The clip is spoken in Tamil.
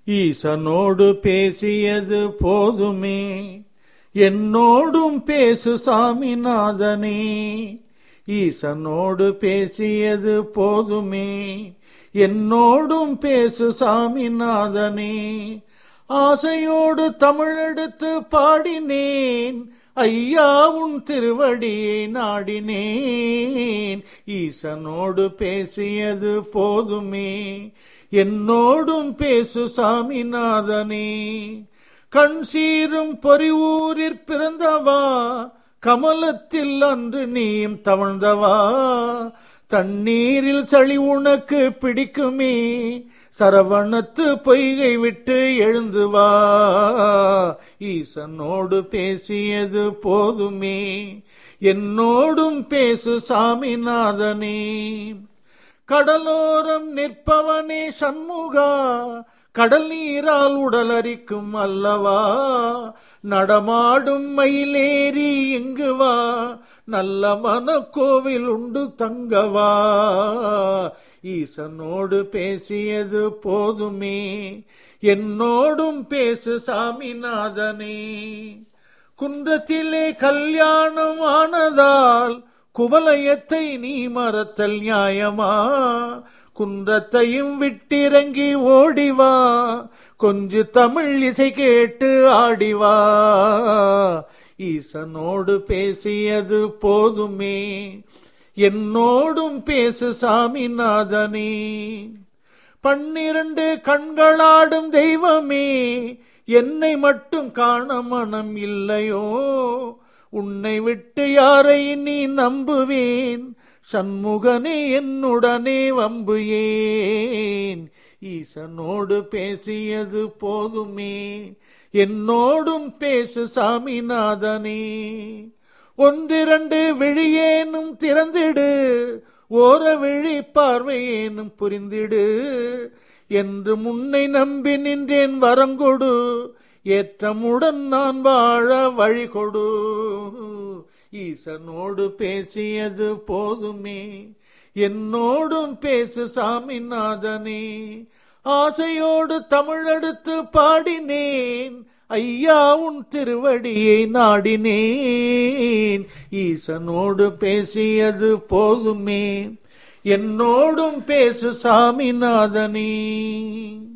ஈசனோடு பேசியது போதுமே என்னோடும் பேசு சாமிநாதனே ஈசனோடு பேசியது போதுமே என்னோடும் பேசு சாமிநாதனே ஆசையோடு தமிழெடுத்து பாடினேன் ஐயா உன் திருவடியை நாடினேன் ஈசனோடு பேசியது போதுமே என்னோடும் பேசு சாமிநாதனே கண் சீரும் பொறிவூரிற் பிறந்தவா கமலத்தில் அன்று நீயும் தவழ்ந்தவா தண்ணீரில் சளி உனக்கு பிடிக்குமே சரவணத்து பொய்கை விட்டு எழுந்து வா ஈசனோடு பேசியது போதுமே என்னோடும் பேசு சாமிநாதனே கடலோரம் நிற்பவனே சண்முகா கடல் நீரால் உடலரிக்கும் அல்லவா நடமாடும் மயிலேறி இங்கு வா நல்ல மனக்கோவில் உண்டு தங்கவா ஈசனோடு பேசியது போதுமே என்னோடும் பேசு சாமிநாதனே குன்றத்திலே கல்யாணம் ஆனதால் குவலயத்தை நீ மறத்தல் நியாயமா குன்றத்தையும் விட்டிறங்கி ஓடிவா கொஞ்சு தமிழ் இசை கேட்டு ஆடிவா ஈசனோடு பேசியது போதுமே என்னோடும் பேசு சாமிநாதனே பன்னிரண்டு கண்களாடும் தெய்வமே என்னை மட்டும் காண மனம் இல்லையோ உன்னை விட்டு யாரை நீ நம்புவேன் சண்முகனே என்னுடனே வம்பு ஏன் ஈசனோடு பேசியது போதுமே என்னோடும் பேசு சாமிநாதனே ஒன்றிரண்டு விழியேனும் திறந்திடு ஓர விழி பார்வையேனும் புரிந்திடு என்று முன்னை நம்பி நின்றேன் வரங்கொடு ஏற்றமுடன் நான் வாழ வழி கொடு ஈசனோடு பேசியது போதுமே என்னோடும் பேசு சாமிநாதனே ஆசையோடு தமிழெடுத்து பாடினேன் ஐயா உன் திருவடியை நாடினேன் ஈசனோடு பேசியது போதுமே என்னோடும் பேசு சாமிநாதனே